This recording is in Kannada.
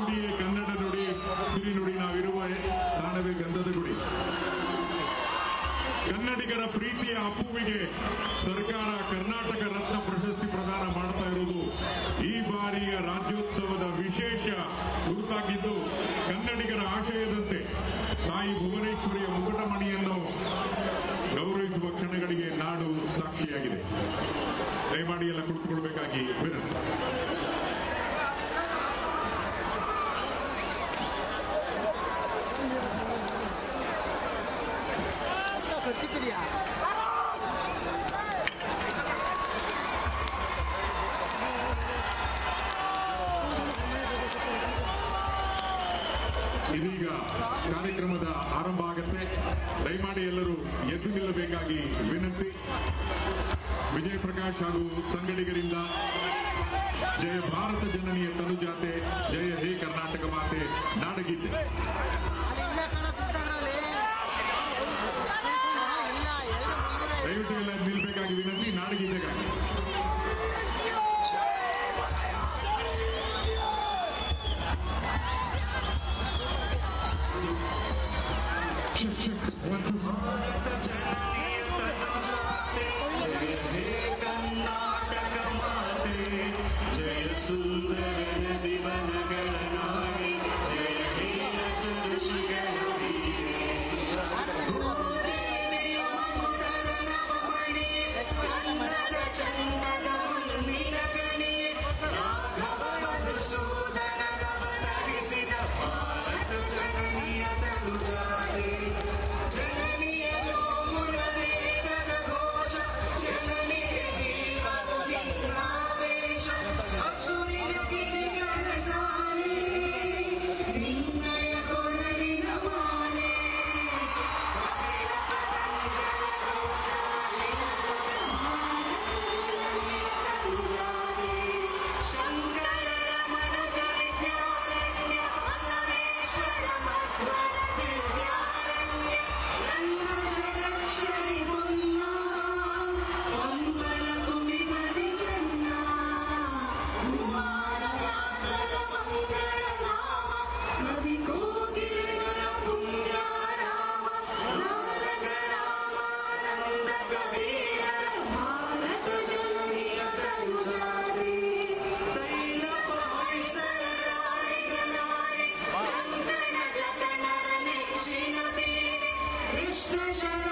ನುಡಿಯೇ ಕನ್ನಡ ನುಡಿ ಸಿರಿ ನುಡಿ ನಾವಿರುವ ತಾಣವೇ ಗಂಧದ ಗುಡಿ ಕನ್ನಡಿಗರ ಪ್ರೀತಿಯ ಅಪ್ಪುವಿಗೆ ಸರ್ಕಾರ ಕರ್ನಾಟಕ ರತ್ನ ಪ್ರಶಸ್ತಿ ಪ್ರದಾನ ಮಾಡ್ತಾ ಇರುವುದು ಈ ಬಾರಿಯ ರಾಜ್ಯೋತ್ಸವದ ವಿಶೇಷ ಗುರುತಾಗಿದ್ದು ಕನ್ನಡಿಗರ ಆಶಯದಂತೆ ತಾಯಿ ಭುವನೇಶ್ವರಿಯ ಮುಕುಟಮಣಿಯನ್ನು ಗೌರವಿಸುವ ಕ್ಷಣಗಳಿಗೆ ನಾಡು ಸಾಕ್ಷಿಯಾಗಿದೆ ದಯಮಾಡಿ ಎಲ್ಲ ಕುಳಿತುಕೊಳ್ಬೇಕಾಗಿ ವಿನಂತಿ ಖರ್ಚಿಕ್ಕಿದೆಯಾ ಇದೀಗ ಕಾರ್ಯಕ್ರಮದ ಆರಂಭ ಆಗತ್ತೆ ದಯಮಾಡಿ ಎಲ್ಲರೂ ಎದ್ದು ನಿಲ್ಲಬೇಕಾಗಿ ವಿನಂತಿ ವಿಜಯ ಪ್ರಕಾಶ್ ಹಾಗೂ ಸಂಗಡಿಗರಿಂದ ಜಯ ಭಾರತ ಜನನಿಯ ತನುಜಾತೆ ಜಯ ಹೇ ಕರ್ನಾಟಕ ಮಾತೆ ನಾಡಗೀತೆ ಅಲ್ಲಿ ಇಲ್ಲ ಕಣ ದುಡ್ಡಲ್ಲಿ ಇಲ್ಲ ಎರಡು ಮುನ್ನೂರ ದಯವಿಟ್ಟು ಎಲ್ಲ ನಿಲ್ಬೇಕಾಗಿ ವಿನಂತಿ ನಾಡಗೀತೆಗಾಗಿ Check, check. One, two, Bharat ಜನನಿಯ ತನುಜಾತೆ ಜಯ ಹೇ ಕರ್ನಾಟಕ ಮಾತೆ ಜಯ ಸುಂದರ ನದಿ ವನಗಳ ನಾಡಿ ಜಯ ಹೇ ರಸಋಷಿಗಳ ವೀರೆ ಭೂದೇವಿಯ ಮುಕುಟದ ನವಮಣಿ ಗಂಧದ ಚಂದದ ಹೊನ್ನಿನ ಗಣಿ ರಾಘವ ಮಧುಸೂದನ ರವತರಿಸಿದ ಭಾರತ ಜನನಿಯ ತನುಜಾತೆ ಜನನಿಯ ಜೋಗುಳ ವೇಗದ ಘೋಷ ಜನನಿಯ ಜೀವದ ಭಿನ್ನಾವೇಶ ಹಸುವಿನ ಗಿರಿಗಳ ಸಾರಿ ನಿನ್ನಯ ಕೊರಳಿನ ಮಾಲೆ ಕಪಿಲ ಪತಂಜಲ ಶಂಕರ ರಮಣ ಚರಿತ್ಯಾರಣ್ಯ ಬಸವೇಶ್ವರ ಮಧ್ವರ ದಿವ್ಯಾರಣ್ಯ ರಂಗಜಗಕ್ಷರಿ ಮುನ್ನ ಪಂಪನ ಕುಮಿಮದಿ ಚೆನ್ನ ಕುಮಾರ ವ್ಯಾಸರ ಮಂಗಳ ನಾಮ ಕವಿ ಕೋಗಿಲೆಗಳ ಪುಣ್ಯಾರಾಮ ನಾರಗ ರಾಮಾನಂದ ಕಬೀರರ ಭಾರತ ಜನನಿಯ ತನುಜಾರಿ ತೈಲ ಪಾಯಸರಾರಿಗನಾರಿ ಕಂಕಣ ಜಗನರ ನೆಚ್ಚಿನ ಬೀಡಿ ಕೃಷ್ಣ ಶರಣ